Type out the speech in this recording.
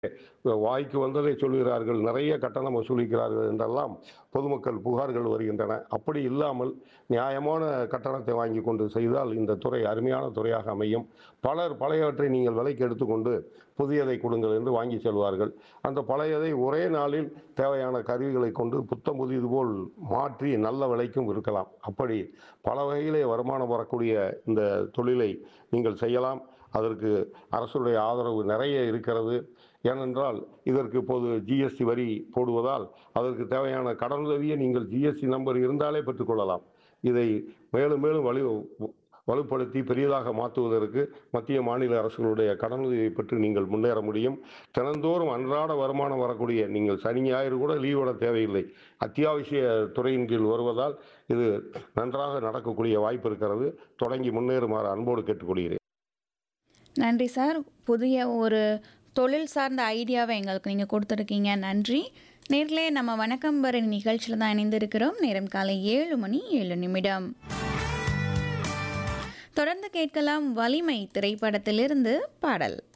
வாய்க்கு வந்ததை சொல்கிறார்கள் நிறைய கட்டணம் வசூலிக்கிறார்கள் என்றெல்லாம் பொதுமக்கள் புகார்கள் வருகின்றன அப்படி இல்லாமல் நியாயமான கட்டணத்தை வாங்கி கொண்டு செய்தால் இந்த துறை அருமையான துறையாக அமையும் பலர் பழையவற்றை நீங்கள் விலைக்கு எடுத்துக்கொண்டு புதியதை கொடுங்கள் என்று வாங்கி செல்வார்கள் அந்த பழையதை ஒரே நாளில் தேவையான கருவிகளை கொண்டு புத்தம் புதியது போல் மாற்றி நல்ல விலைக்கும் இருக்கலாம் அப்படி பல வகையிலே வருமானம் வரக்கூடிய இந்த தொழிலை நீங்கள் செய்யலாம் அதற்கு அரசுடைய ஆதரவு நிறைய இருக்கிறது ஏனென்றால் இதற்கு இப்போது ஜிஎஸ்டி வரி போடுவதால் அதற்கு தேவையான கடனுதவியை நீங்கள் ஜிஎஸ்டி நம்பர் இருந்தாலே பெற்றுக்கொள்ளலாம் இதை மேலும் மேலும் வலு வலுப்படுத்தி பெரியதாக மாற்றுவதற்கு மத்திய மாநில அரசுகளுடைய கடனுதவியை பெற்று நீங்கள் முன்னேற முடியும் தினந்தோறும் அன்றாட வருமானம் வரக்கூடிய நீங்கள் சனி ஞாயிறு கூட லீவோட தேவையில்லை அத்தியாவசிய துறையின் கீழ் வருவதால் இது நன்றாக நடக்கக்கூடிய வாய்ப்பு இருக்கிறது தொடங்கி முன்னேறுமாறு அன்போடு கேட்டுக்கொள்கிறேன் நன்றி சார் புதிய ஒரு தொழில் சார்ந்த ஐடியாவை எங்களுக்கு நீங்கள் கொடுத்துருக்கீங்க நன்றி நேர்களே நம்ம வணக்கம் வர நிகழ்ச்சியில் தான் இணைந்திருக்கிறோம் நேரம் காலை ஏழு மணி ஏழு நிமிடம் தொடர்ந்து கேட்கலாம் வலிமை திரைப்படத்திலிருந்து பாடல்